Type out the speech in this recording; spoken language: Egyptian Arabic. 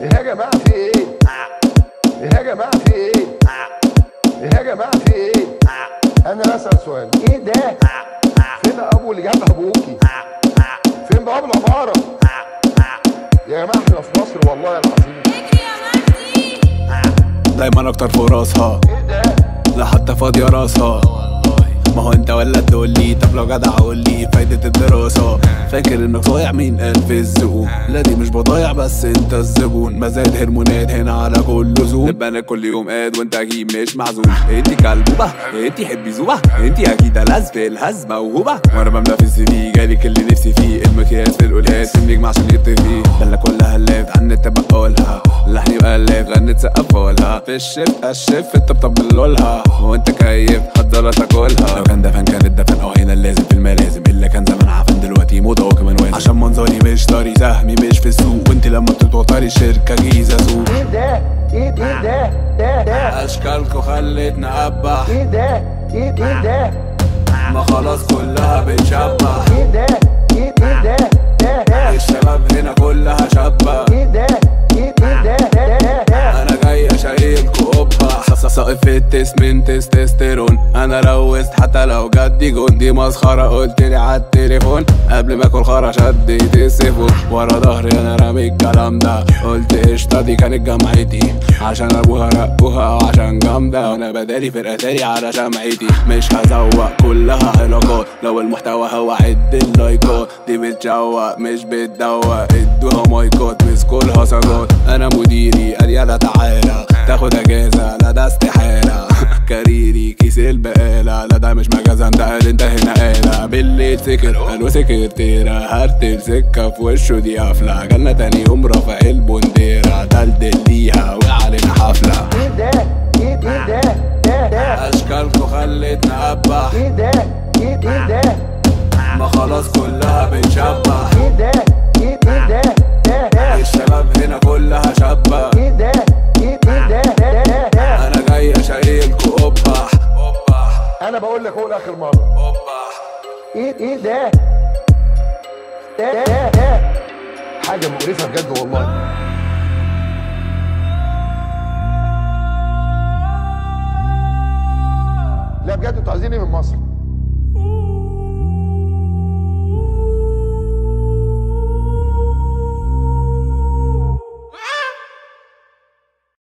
ايه يا جماعه في ايه ايه يا جماعه في ايه ايه يا جماعه في ايه انا بسال سؤال ايه ده فين ابو اللي جاب ابوكي فين باب العماره يا جماعه احنا في مصر والله العظيم دايما اكتر فوق راسها ايه ده لا حتى فاضية راسها ما هو انت ولا تقول لي طب لو جدع قول لي فايدة الدراسة فاكر انك ضايع مين قال في الزقوم لا دي مش بضايع بس انت الزبون مزاد هرمونات هنا على كل زوم نبقى انا كل يوم قاد وانت اكيد مش معزوم انت كلبوبة انت حبي زوبة انت اكيد لز في الهز موهوبة وانا بملى في السي في جالك اللي نفسي فيه المكياج في القلقاس النجم عشان يطفي بلا كلها هلاف عن النت بقولها اللحن يبقى لاف غنت سقف ولا في الشف الشف انت بطبلولها وانت كيف حضر تاكلها لو كان دفن كان الدفن او هنا اللازم في الملازم الا كان زمان عفن دلوقتي موضه وكمان وازن عشان منظري مش طري سهمي مش في السوق وانت لما بتتوتري الشركه جيزه سوق ايه ده ايه ايه ده ده ده اشكالكوا خلتنا ابح ايه ده ايه ايه ده ما خلاص كلها بتشبح ايه ده ايه ايه ده ده ده الشباب هنا كلها شبه ايه ده ايه ايه ده ده ده انا جاي اشيلكوا قبة ساقف في التست من تستوستيرون انا روست حتى لو جدي جون دي مسخرة قلت لي على التليفون قبل ما اكل خرا شديت السيفون ورا ظهري انا رامي الكلام ده قلت قشطة دي كانت جامعتي عشان ابوها رقوها او عشان جامدة وانا بدالي فرقة تاني على شمعتي مش هزوق كلها علاقات لو المحتوى هو عد اللايكات دي بتشوق مش بتدوق ادوها مايكات مسكولها سجات انا مديري قال يلا تعالى تاخد اجازة لا ده استحالة كاريري كيس البقالة لا ده مش مجازا ده قال انت هنا قالة بالليل سكر قالوا سكرتيرة هرتل سكة في وشه دي قفلة جالنا تاني يوم رافع البنديرة دلدل ليها وعلينا حفلة ايه ده ايه ايه ده ده ده اشكالكوا خلتنا ابح ايه ده ايه ايه ده ما خلاص كلها بتشبح ايه ده ايه ايه ده ده ده الشباب هنا كلها شبه ايه ده ايه ايه ده ده ده ده انا جاي اشيلكوا قبح قبح انا بقول لك هو لاخر مره قبح ايه ايه ده ده ده ده حاجه مقرفه بجد والله لا بجد انتوا عايزين ايه من مصر